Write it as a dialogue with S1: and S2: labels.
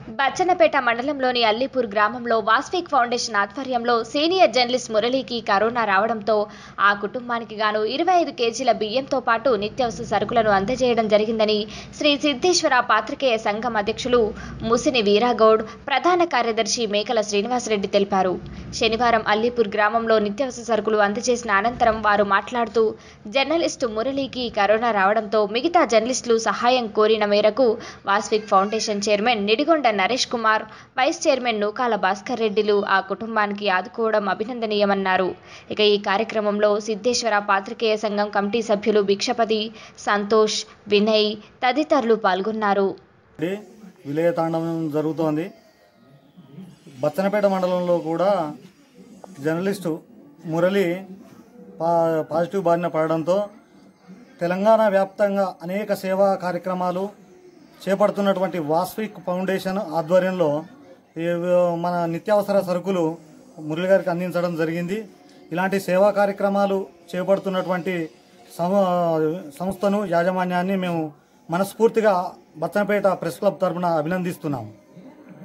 S1: బచ్చన్నపేట మండలంలోని అల్లీపూర్ గ్రామంలో Vaswik foundation senior journalist జర్నలిస్ట్ మురళీకి కరోనా రావడంతో ఆ కుటుంబానికి గాను ఇరవై ఐదు కేజీల బియ్యంతో పాటు నిత్యావసర సరుకులను అందజేయడం జరిగిందని శ్రీ సిద్ధేశ్వర పాత్రికేయ సంఘం అధ్యక్షులు ముసిని వీరాగౌడ్ ప్రధాన కార్యదర్శి మేకల శ్రీనివాసరెడ్డి తెలిపారు శనివారం అల్లీపూర్ గ్రామంలో నిత్యావసర సరుకులు అందజేసిన అనంతరం వారు మాట్లాడుతూ జర్నలిస్టు మురళీకి కరోనా రావడంతో మిగతా జర్నలిస్టులు సహాయం కోరిన మేరకు Vaswik foundation chairman Nidigonda Naresh Kumar vice chairman Nookala Bhaskar రెడ్డిలు ఆ కుటుంబానికి ఆదుకోవడం అభినందనీయమన్నారు ఇక ఈ కార్యక్రమంలో సిద్ధేశ్వర పాత్రికేయ సంఘం కమిటీ సభ్యులు భిక్షపతి సంతోష్ వినయ్ తదితరులు పాల్గొన్నారు
S2: ఇది విలయ తాండవం జరుగుతోంది బచ్చనపేట మండలంలో కూడా జర్నలిస్టు మురళి పా పాజిటివ్ బారిన పడడంతో తెలంగాణ వ్యాప్తంగా అనేక సేవా కార్యక్రమాలు చేపడుతున్నటువంటి వాస్విక్ ఫౌండేషన్ ఆధ్వర్యంలో ఈ మన నిత్యావసర సరుకులు మురళి గారికి అందించడం జరిగింది ఇలాంటి సేవా కార్యక్రమాలు చేపడుతున్నటువంటి సం- సంస్థను యాజమాన్యాన్ని మేము మనస్ఫూర్తిగా బచ్చనపేట ప్రెస్ క్లబ్ తరఫున అభినందిస్తున్నాము